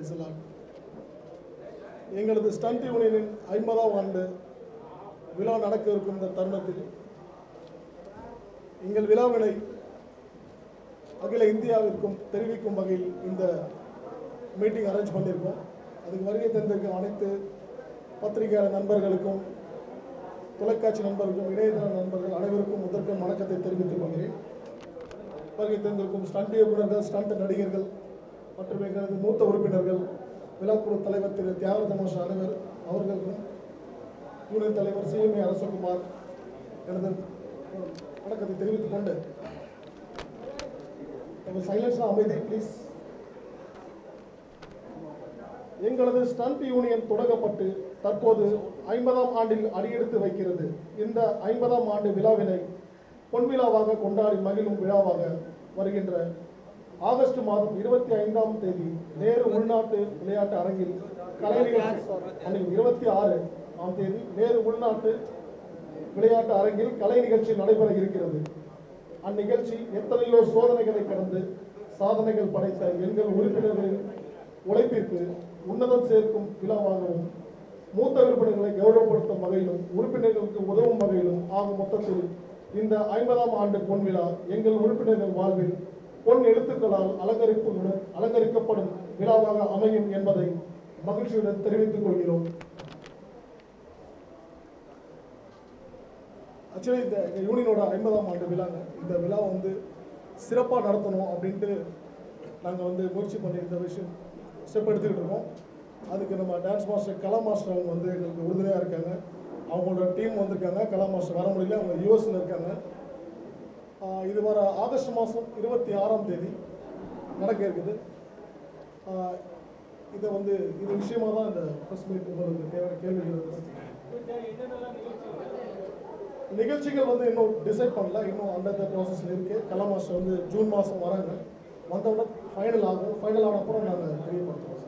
பிரைசலாட் எங்களது ஸ்டண்ட் யூனியனின் ஐம்பதாம் ஆண்டு விழா நடக்க இருக்கும் இந்த தருணத்தில் எங்கள் விழாவினை அகில இந்தியாவிற்கும் தெரிவிக்கும் வகையில் இந்த மீட்டிங் அரேஞ்ச் பண்ணியிருக்கோம் அதுக்கு வருகை தந்திருக்கும் அனைத்து பத்திரிகையாளர் நண்பர்களுக்கும் தொலைக்காட்சி நண்பர்களுக்கும் இணையதள நண்பர்கள் அனைவருக்கும் முதற்கண் வணக்கத்தை தெரிவித்துக் கொள்கிறேன் வருகை தந்திருக்கும் ஸ்டண்ட் இயக்குநர்கள் ஸ்டண்ட் நடிகர்கள் மற்றும் எங்களது மூத்த உறுப்பினர்கள் விழாக்குழு தலைவர் திரு தியாகராஜ மாஷா அனைவர் அவர்களுக்கும் யூனியன் தலைவர் சிஎம்ஏ அரசகுமார் எனது வணக்கத்தை தெரிவித்துக் கொண்டு சைலன்ஸ்லாம் அமைதி ப்ளீஸ் எங்களது ஸ்டண்ட் யூனியன் தொடங்கப்பட்டு தற்போது ஐம்பதாம் ஆண்டில் அடியெடுத்து வைக்கிறது இந்த ஐம்பதாம் ஆண்டு விழாவினை பொன்விழாவாக கொண்டாடி மகிழும் விழாவாக வருகின்ற ஆகஸ்ட் மாதம் இருபத்தி ஐந்தாம் தேதி நேரு உள்நாட்டு விளையாட்டு அரங்கில் கலை நிகழ்ச்சி இருபத்தி ஆறு ஆம் தேதி நேரு உள்நாட்டு விளையாட்டு அரங்கில் கலை நிகழ்ச்சி நடைபெற இருக்கிறது அந்நிகழ்ச்சி எத்தனையோ சோதனைகளை கடந்து சாதனைகள் படைத்த எங்கள் உறுப்பினர்களின் உழைப்பிற்கு உன்னதம் சேர்க்கும் விழாவாகவும் மூத்த உறுப்பினர்களை கௌரவப்படுத்தும் வகையிலும் உறுப்பினர்களுக்கு உதவும் வகையிலும் ஆகும் மொத்தத்தில் இந்த ஐம்பதாம் ஆண்டு பொன் விழா எங்கள் உறுப்பினர்கள் வாழ்வில் பொன் எழுத்துக்களால் அலங்கரிப்புடன் அலங்கரிக்கப்படும் விழாவாக அமையும் என்பதை மகிழ்ச்சியுடன் தெரிவித்துக் கொள்கிறோம் ஆக்சுவலி இந்த எங்கள் யூனியனோட ஐம்பதாம் ஆண்டு விழாங்க இந்த விழா வந்து சிறப்பாக நடத்தணும் அப்படின்ட்டு நாங்கள் வந்து முயற்சி பண்ணி இந்த விஷயம் ஸ்டெப் எடுத்துக்கிட்டு இருக்கோம் அதுக்கு நம்ம டான்ஸ் மாஸ்டர் கலா மாஸ்டர் அவங்க வந்து எங்களுக்கு உறுதுணையாக இருக்காங்க அவங்களோட டீம் வந்திருக்காங்க கலா மாஸ்டர் வர முடியல அவங்க யூஎஸில் இருக்காங்க ஆஹ் இது வர ஆகஸ்ட் மாதம் இருபத்தி ஆறாம் தேதி நடக்க இருக்குது ஆஹ் இதை வந்து இது விஷயமா தான் இந்த ப்ரெஸ் மீட் உங்களுக்கு தேவையான கேள்விகள் நிகழ்ச்சிகள் வந்து இன்னும் டிசைட் பண்ணல இன்னும் அண்டர் த ப்ராசஸில் இருக்குது கலா மாஸ்டர் வந்து ஜூன் மாதம் வராங்க வந்தவுடனே ஃபைனல் ஆகும் ஃபைனல் ஆன அப்புறம் நாங்கள் தெரியப்படுத்துவோம்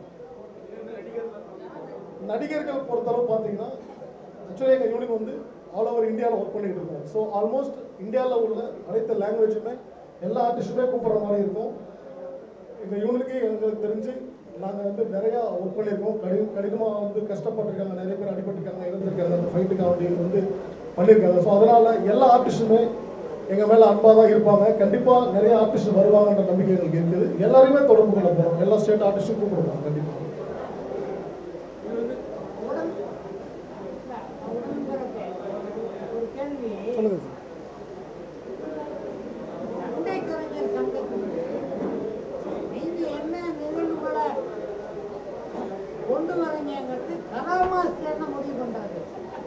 சார் நடிகர்கள் பொறுத்தளவு பார்த்தீங்கன்னா ஆக்சுவலி எங்கள் யூனிட் வந்து ஆல் ஓவர் இந்தியாவில் ஒர்க் பண்ணிட்டு இருக்கோம் ஸோ ஆல்மோஸ்ட் இந்தியாவில் உள்ள அனைத்து லாங்குவேஜுமே எல்லா ஆர்டிஸ்ட்டுமே கூப்பிட்ற மாதிரி இருக்கும் எங்கள் யூனிட்டுக்கு எங்களுக்கு தெரிஞ்சு நாங்கள் வந்து நிறையா ஒர்க் பண்ணியிருக்கோம் கடி கடினமாக வந்து கஷ்டப்பட்டிருக்காங்க நிறைய பேர் அடிபட்டிருக்காங்க இறந்துருக்காங்க அந்த ஃபைட்டுக்காக வேண்டி வந்து பண்ணியிருக்காங்க ஸோ அதனால் எல்லா ஆர்டிஸ்ட்டுமே எங்கள் மேலே அன்பாக தான் இருப்பாங்க கண்டிப்பாக நிறைய ஆர்டிஸ்ட் வருவாங்கன்ற நம்பிக்கை எங்களுக்கு இருக்குது எல்லாருமே தொடர்பு கொள்ள போகிறோம் எல்லா ஸ்டேட் ஆர்டிஸ்ட்டும் கூப்பிடுவோம் கண்டிப்பாக உடன் உடன்பிறப்பே, ஒரு கேள்வி சொல்லுங்கள் சார் சண்டை கலைஞர் சங்கத்துக்கு நீங்க என்ன நிகழ்வுகளை கொண்டு வரீங்கிறது கலாமாஸ்டர்னு முடிவு பண்றாரு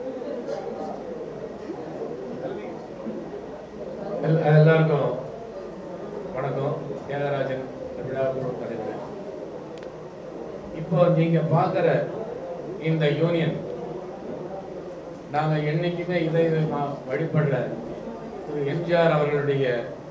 எல்- எல்லாருக்கும் வணக்கம் தியாகராஜன் விழாக்குழு தலைவர் இப்போ நீங்க பார்க்குற இந்த யூனியன் நாங்க என்னைக்குமே இதை நான் வழிபடுற திரு எம்ஜிஆர் அவர்களுடைய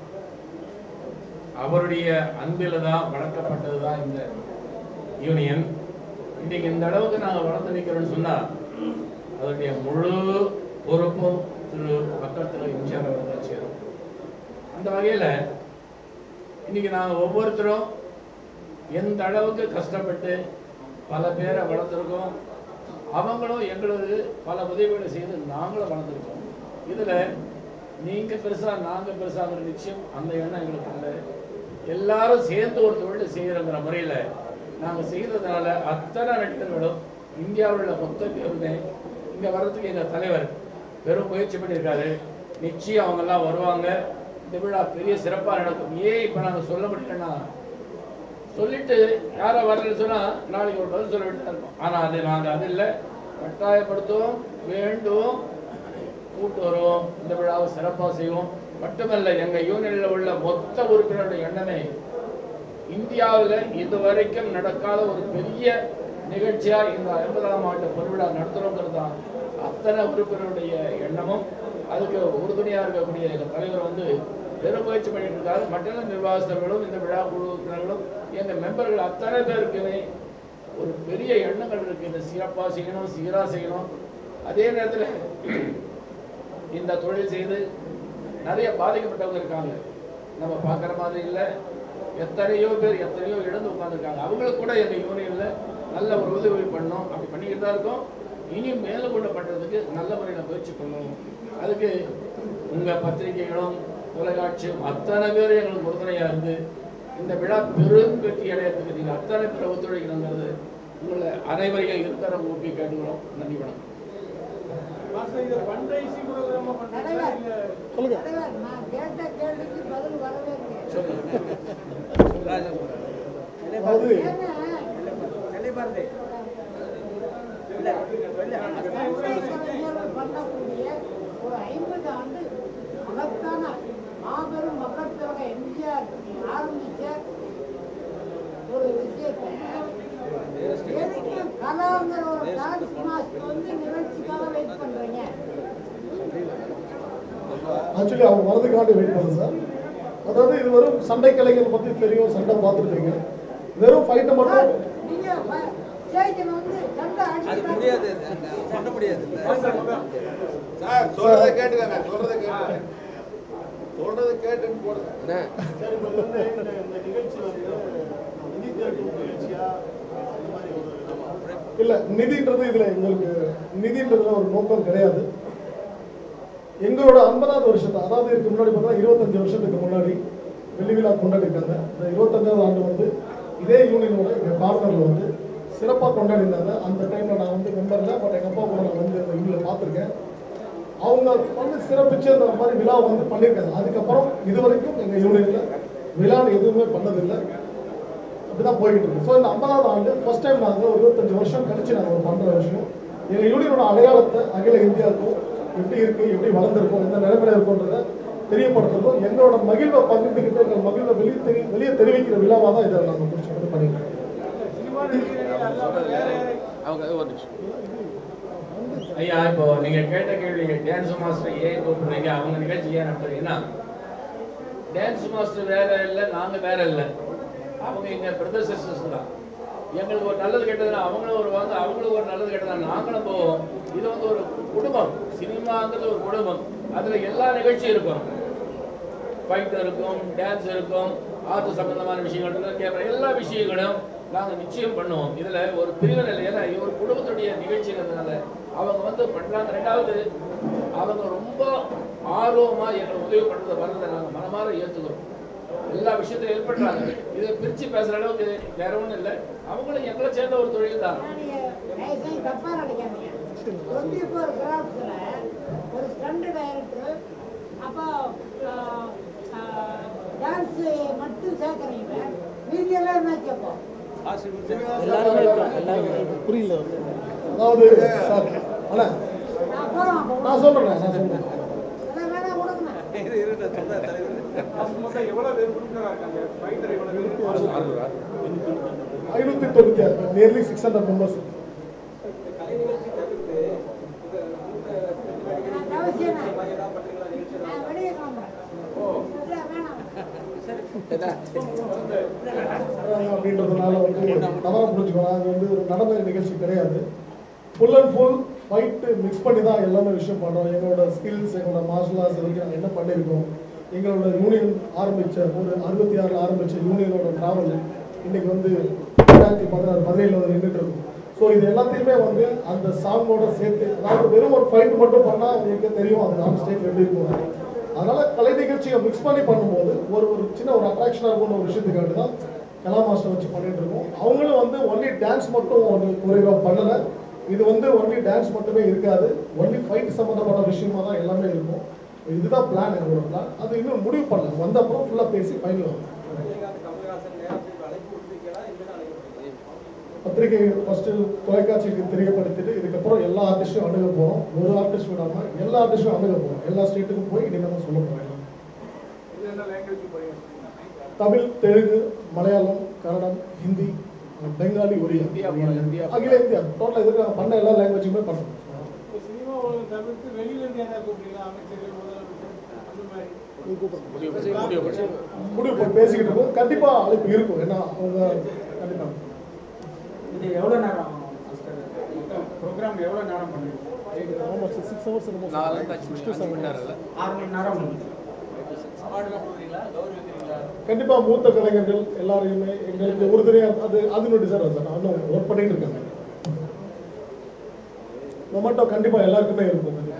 அவருடைய அன்பில் தான் வளர்க்கப்பட்டது தான் இந்த யூனியன் இன்னைக்கு இந்த அளவுக்கு நாங்கள் வளர்ந்து நிற்கிறோம்னு சொன்னா அதனுடைய முழு பொறுப்பும் திரு மக்கள் திரு எம்ஜிஆர் அவர்கள் தான் சேரும் அந்த வகையில் இன்னைக்கு நாங்கள் ஒவ்வொருத்தரும் எந்த அளவுக்கு கஷ்டப்பட்டு பல பேரை வளர்த்துருக்கோம் அவங்களும் எங்களுக்கு பல உதவிகளை செய்து நாங்களும் வளர்ந்துருக்கோம் இதில் நீங்கள் பெருசாக நாங்கள் பெருசாங்கிற நிச்சயம் அந்த எண்ணம் எங்களுக்கு இல்லை எல்லாரும் சேர்ந்து ஒரு தொழில் செய்கிறங்கிற முறையில் நாங்கள் செய்கிறதுனால அத்தனை நடிகர்களும் இந்தியாவில் உள்ள மொத்த பேருமே இங்கே வர்றதுக்கு எங்கள் தலைவர் பெரும் முயற்சி பண்ணியிருக்காரு நிச்சயம் அவங்கெல்லாம் வருவாங்க இந்த விழா பெரிய சிறப்பாக நடக்கும் ஏன் இப்போ நாங்கள் சொல்ல முடியலன்னா சொல்லிட்டு யாரை வரலன்னு சொன்னால் நாளைக்கு ஒரு பதில் சொல்ல வேண்டியதாக இருக்கும் ஆனால் அது நாங்கள் அது இல்லை கட்டாயப்படுத்துவோம் வேண்டும் கூட்டு வருவோம் இந்த விழாவை சிறப்பாக செய்வோம் மட்டுமல்ல எங்கள் யூனியனில் உள்ள மொத்த உறுப்பினருடைய எண்ணமே இந்தியாவில் இதுவரைக்கும் நடக்காத ஒரு பெரிய நிகழ்ச்சியாக இந்த ஐம்பதாம் ஆண்டு பொருவிழா நடத்துகிறோங்கிறது தான் அத்தனை உறுப்பினருடைய எண்ணமும் அதுக்கு உறுதுணையாக இருக்கக்கூடிய எங்கள் தலைவர் வந்து பெரும் முயற்சி பண்ணிட்டு இருக்காரு மற்ற நிர்வாகஸ்தர்களும் இந்த விழா குழு உறுப்பினர்களும் எங்கள் மெம்பர்கள் அத்தனை பேருக்குமே ஒரு பெரிய எண்ணங்கள் இருக்கு இந்த சிறப்பாக செய்யணும் சீராக செய்யணும் அதே நேரத்தில் இந்த தொழில் செய்து நிறைய பாதிக்கப்பட்டவங்க இருக்காங்க நம்ம பார்க்குற மாதிரி இல்லை எத்தனையோ பேர் எத்தனையோ இழந்து உட்காந்துருக்காங்க அவங்களுக்கு கூட எங்கள் யூனியனில் நல்ல ஒரு உதவி பண்ணோம் அப்படி பண்ணிக்கிட்டு தான் இருக்கோம் இனி மேலும் கொண்டு பண்ணுறதுக்கு நல்ல முறையில் முயற்சி பண்ணுவோம் அதுக்கு உங்கள் பத்திரிகைகளும் தொலைக்காட்சியும் அத்தனை பேரும் எங்களுக்கு உறுதுணையாக இருந்து இந்த விழா பெரும் வெற்றி அடையறதுக்கு நீங்கள் அத்தனை பேர் ஒத்துழைக்கணுங்கிறது உங்களை அனைவரையும் இருக்கிற ஊக்கி கேட்டுக்கிறோம் நன்றி வணக்கம் தலைவர் சொல்லுங்க தலைவர் நான் கேட்ட கேள்விக்கு பதில் வரவே இல்லை அதாவது ஏன்னா கலைஞர்கள் பண்ணக்கூடிய ஒரு ஐம்பது ஆண்டு மகத்தான மாபெரும் மக்கள் தொகை எம்ஜிஆர் ஆரம்பிச்ச ஒரு விஷயத்தை எதுக்கு கலாங்கிற ஒரு டான்ஸ் மாஸ்டர் வந்து நிகழ்ச்சிக்காக வெயிட் பண்றீங்க ஆக்சுவலி அவங்க வரதுக்காண்டி வெயிட் பண்ண சார் அதாவது இது வெறும் சண்டை கலைகள் பற்றி தெரியும் சண்டை பார்த்துருப்பீங்க வெறும் ஃபைட்டை மட்டும் நீங்க ஸ்டேஜில் வந்து சண்டை அது அடிச்சு முடியாது பண்ண முடியாது சார் சொல்றதை கேட்டுக்கங்க சொல்றதை கேட்டுக்கங்க சொல்றதை கேட்டுன்னு போடுங்க அண்ணா, சரி இப்போ வந்து இந்த இந்த நிகழ்ச்சி வந்து நிதி திரட்டும் நிகழ்ச்சியா அந்த மாதிரி ஒரு இல்லை நிதின்றது இதில் எங்களுக்கு நிதின்றதுல ஒரு நோக்கம் கிடையாது எங்களோட ஐம்பதாவது வருஷத்தை அதாவது இதுக்கு முன்னாடி பார்த்தா இருபத்தஞ்சு வருஷத்துக்கு முன்னாடி வெள்ளி விழா கொண்டாடி இருக்காங்க இந்த இருபத்தஞ்சாவது ஆண்டு வந்து இதே யூனியனோட எங்கள் பார்ட்னரில் வந்து சிறப்பாக கொண்டாடி இருந்தாங்க அந்த டைமில் நான் வந்து மெம்பரில் பட் எங்கள் அப்பா கூட நான் வந்து அந்த யூனியில் பார்த்துருக்கேன் அவங்க வந்து சிறப்பிச்சு அந்த மாதிரி விழா வந்து பண்ணியிருக்காங்க அதுக்கப்புறம் இது வரைக்கும் எங்கள் யூனியனில் விழான்னு எதுவுமே பண்ணதில்லை அப்படிதான் போய்கிட்டு இருக்கு ஸோ இந்த ஐம்பதாவது ஆண்டு ஃபர்ஸ்ட் டைம் நாங்கள் ஒரு இருபத்தஞ்சு வருஷம் கழிச்சு நாங்கள் ஒரு பண்ணுற விஷயம் எங்கள் யூனியனோட அடையாளத்தை அகில இந்தியாவுக்கும் எப்படி இருக்கு எப்படி வளர்ந்துருக்கும் எந்த நிலைமையில இருக்குன்றத தெரியப்படுத்துறதும் எங்களோட மகிழ்வை பகிர்ந்துக்கிட்டு எங்கள் மகிழ்வை வெளியே தெரி வெளியே தெரிவிக்கிற விழாவாக தான் இதை நாங்கள் முடிச்சு வந்து பண்ணிட்டு இருக்கோம் அவங்க ஒரு நிமிஷம் ஐயா இப்போ நீங்க கேட்ட கேள்வி டான்ஸ் மாஸ்டர் ஏன் கூப்பிடுறீங்க அவங்க நிகழ்ச்சி ஏன் நடத்துறீங்கன்னா டான்ஸ் மாஸ்டர் வேற இல்லை நாங்க வேற இல்லை அவங்க எங்க பிரதர் சிஸ்டர்ஸ் தான் எங்களுக்கு ஒரு நல்லது கெட்டதுன்னா அவங்களும் வருவாங்க அவங்களும் ஒரு நல்லது கெட்டதா நாங்களும் போவோம் இது வந்து ஒரு குடும்பம் சினிமாங்கிறது ஒரு குடும்பம் அதுல எல்லா நிகழ்ச்சியும் இருக்கும் ஃபைட் இருக்கும் டான்ஸ் இருக்கும் ஆர்ட் சம்பந்தமான விஷயங்கள் இருக்கும் கேமரா எல்லா விஷயங்களும் நாங்கள் நிச்சயம் பண்ணுவோம் இதில் ஒரு பிரிவினை இல்லை ஏன்னா இது ஒரு குடும்பத்துடைய நிகழ்ச்சிங்கிறதுனால அவங்க வந்து பண்ணுறாங்க ரெண்டாவது அவங்க ரொம்ப ஆர்வமாக எங்களை உதவி பண்ணுறதை வர்றதை நாங்கள் மனமாற ஏற்றுக்கிறோம் எல்லா விஷயத்தையும் ஹெல்ப் பண்ணுறாங்க இதை பிரித்து பேசுகிற அளவுக்கு வேற ஒன்றும் இல்லை அவங்களும் எங்களை சேர்ந்த ஒரு தொழில் தான் நீங்க தயவு செஞ்சு தப்பா நினைக்காதீங்க டுவெண்ட்டி ஃபோர் கிராஃப்ட்ஸில் ஒரு ஸ்டண்ட் டைரக்டர் அப்போ டான்ஸு மட்டும் சேர்க்குறீங்க மீதி எல்லாம் என்ன கேட்போம் புரியல அதாவது சார் அண்ணா நான் போகிறோம் அப்போ நான் சொல்கிறேன் நான் சொல்கிறேன் எல்லாம் வேணா கொடுங்க இரு இரு நான் சொல்றேன் தலைவர் ஐநூற்றி தொண்ணூற்றி ஆறு நியர்லி சிக்ஸ் ஹண்ட்ரட் மெம்பர்ஸ் நான் அவசியம் நான் வெளியே கிளம்புறேன் இல்லை வேணாம் அப்படின்றதுனால வந்து தவறாக புரிஞ்சுக்கணும் அது வந்து ஒரு நடைமுறை நிகழ்ச்சி கிடையாது full and full fight mix பண்ணி தான் எல்லாமே விஷயம் பண்ணுறோம் எங்களோட ஸ்கில்ஸ் எங்களோட மார்ஷல் ஆர்ட்ஸ் வரைக்கும் நாங்கள் என்ன பண்ணியிருக்கோம் எங்களோட யூனியன் ஆரம்பித்த ஒரு அறுபத்தி ஆறில் ஆரம்பித்த யூனியனோட ட்ராவல் இன்னைக்கு வந்து ரெண்டாயிரத்தி பதினாறு பதினேழில் வந்து நின்றுட்டு இருக்கும் ஸோ இது எல்லாத்தையுமே வந்து அந்த சாங்கோட சேர்த்து அதாவது வெறும் ஒரு ஃபைட் மட்டும் பண்ணால் உங்களுக்கே தெரியும் அது ஆன் ஸ்டேஜ் எப்படி இருக்கும் அதனால கலை நிகழ்ச்சியை மிக்ஸ் பண்ணி பண்ணும்போது ஒரு ஒரு சின்ன ஒரு அட்ராக்ஷனாக இருக்கும்னு ஒரு விஷயத்துக்காக தான் கலா மாஸ்டர் வச்சு பண்ணிட்டு இருக்கோம் அவங்களும் வந்து ஒன்லி டான்ஸ் மட்டும் ஒரு குறைவாக பண்ணலை இது வந்து ஒன்லி டான்ஸ் மட்டுமே இருக்காது ஒன்லி ஃபைட் சம்மந்தப்பட்ட விஷயமா தான் எல்லாமே இருக்கும் இதுதான் பிளான் எங்களோட பிளான் அது இன்னும் முடிவு பண்ணல வந்த அப்புறம் ஃபுல்லாக பேசி ஃபைனல் ஆகும் பத்திரிகை ஃபஸ்ட்டு தொலைக்காட்சிக்கு தெரியப்படுத்திட்டு இதுக்கப்புறம் எல்லா ஆர்டிஸ்ட்டும் அணுக போகிறோம் ஒரு ஆர்டிஸ்ட் விடாமல் எல்லா ஆர்டிஸ்ட்டும் அணுக போகிறோம் எல்லா ஸ்டேட்டுக்கும் போய் இனிமேல் தான் சொல்ல போகிறோம் தமிழ் தெலுங்கு மலையாளம் கன்னடம் ஹிந்தி பெங்காலி ஒரியா இந்தியா போல, இந்தியா போல. அகில இந்தியா டோட்டலாக இதுக்கு நாங்கள் பண்ண எல்லா லாங்குவேஜுமே பண்ணுறோம் சினிமா உலகம் தவிர்த்து வெளியில இருந்து என்ன கூப்பிடுறீங்களா அமைச்சர்கள் முதலமைச்சர் அந்த மாதிரி முடிவு பண்ணி- முடிவு பண்ணி. முடிவு பண்ணி பேசிக்கிட்டு இருக்கோம் கண்டிப்பாக அழைப்பு இருக்கும் ஏன்னா அவங்க கண்டிப்பாக இது எவ்வளோ நேரம் ஆகும் மொத்தம் ப்ரோக்ராம் எவ்வளோ நேரம் பண்ணுவீங்க ஆமாம் சிக்ஸ் ஹவர்ஸ் நாலு அஞ்சு மணி அஞ்சு மணி நேரம் இல்லை ஆறு மணி நேரம் அவார்டுலாம் கொடுக்குறீங்களா கௌரவிக்கிறீங்களா கண்டிப்பா மூத்த கலைஞர்கள் எல்லாரையுமே எங்களுக்கு உறுதுணையா அது அது சார் சார் நான் இன்னும் ஒர்க் பண்ணிட்டு இருக்காங்க மொமெண்டோ கண்டிப்பா எல்லாருக்குமே இருக்கும் கண்டிப்பா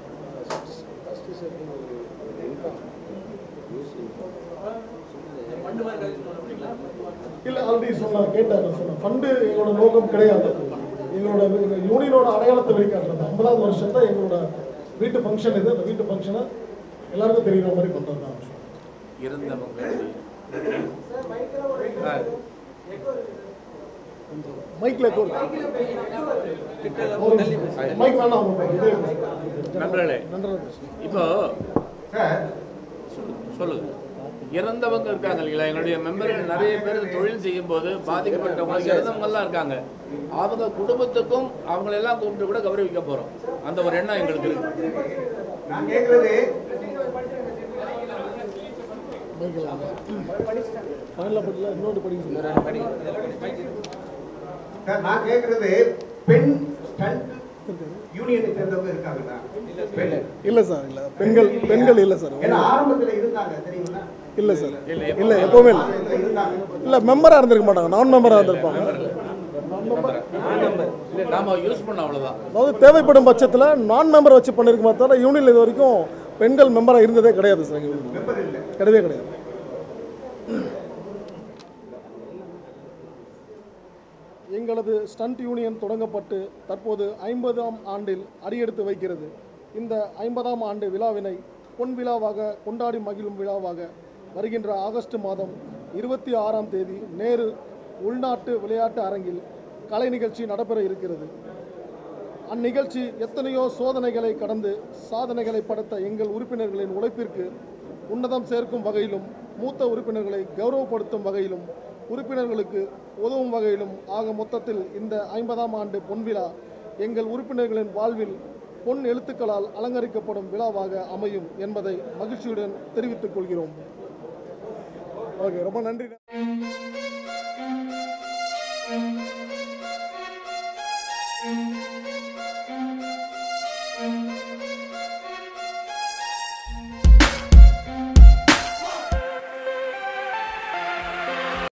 இல்ல ஆல்ரெடி சொன்னா கேட்டாங்க சொன்னேன் ஃபண்டு எங்களோட நோக்கம் கிடையாது எங்களோட எங்க யூனியனோட அடையாளத்தை வெளிக்காட்டுறது ஐம்பதாவது வருஷம் தான் எங்களோட வீட்டு ஃபங்க்ஷன் இது அந்த வீட்டு ஃபங்க்ஷனை எல்லாருக்கும் தெரியுற மாதிரி பண்றது தான் இருந்தவங்க மைக்ல மைக் வேணாம் அவங்க இதே நண்பர்களே நன்றா பேசுங்க இப்போ சொல்லு- சொல்லுங்க இறந்தவங்க இருக்காங்க இல்லைங்களா எங்களுடைய மெம்பர்கள் நிறைய பேர் தொழில் செய்யும் போது பாதிக்கப்பட்டவங்க இறந்தவங்க எல்லாம் இருக்காங்க அவங்க குடும்பத்துக்கும் அவங்கள எல்லாம் கூப்பிட்டு கூட கௌரவிக்க போறோம் அந்த ஒரு எண்ணம் எங்களுக்கு இருக்கு நான் கேட்கறது மைக்கில் ஃபைனலாக படிக்கல இன்னொரு படிக்க சொல்லுங்க சார் நான் கேட்கறது பெண் ஸ்டண்ட் யூனியனை சேர்ந்தவங்க இருக்காங்களா பெண் இல்லை சார் இல்லை பெண்கள் பெண்கள் இல்லை சார் ஏன்னா ஆரம்பத்துல இருந்தாங்க தெரியுங்களா இல்லை சார் இல்ல, இல்லை எப்பவுமே இல்லை ஆரம்பத்துல இருந்தாங்க இல்லை மெம்பராக இருந்திருக்க மாட்டாங்க நான் மெம்பராக இருந்திருப்பாங்க இல்ல நாம யூஸ் பண்ண அவ்வளவுதான் அதாவது தேவைப்படும் பட்சத்தில் நான் மெம்பர் வச்சு பண்ணியிருக்க தவிர யூனியன் இது வரைக்கும் பெண்கள் மெம்பராக இருந்ததே கிடையாது சார் எங்கள் யூனியன் மெம்பர் இல்லை கிடையவே கிடையாது எங்களது ஸ்டண்ட் யூனியன் தொடங்கப்பட்டு தற்போது ஐம்பதாம் ஆண்டில் அடியெடுத்து வைக்கிறது இந்த ஐம்பதாம் ஆண்டு விழாவினை பொன் விழாவாக கொண்டாடி மகிழும் விழாவாக வருகின்ற ஆகஸ்ட் மாதம் இருபத்தி ஆறாம் தேதி நேரு உள்நாட்டு விளையாட்டு அரங்கில் கலை நிகழ்ச்சி நடைபெற இருக்கிறது அந்நிகழ்ச்சி எத்தனையோ சோதனைகளை கடந்து சாதனைகளை படைத்த எங்கள் உறுப்பினர்களின் உழைப்பிற்கு உன்னதம் சேர்க்கும் வகையிலும் மூத்த உறுப்பினர்களை கௌரவப்படுத்தும் வகையிலும் உறுப்பினர்களுக்கு உதவும் வகையிலும் ஆக மொத்தத்தில் இந்த ஐம்பதாம் ஆண்டு பொன்விழா எங்கள் உறுப்பினர்களின் வாழ்வில் பொன் எழுத்துக்களால் அலங்கரிக்கப்படும் விழாவாக அமையும் என்பதை மகிழ்ச்சியுடன் தெரிவித்துக் கொள்கிறோம் ஓகே ரொம்ப நன்றி Thank you.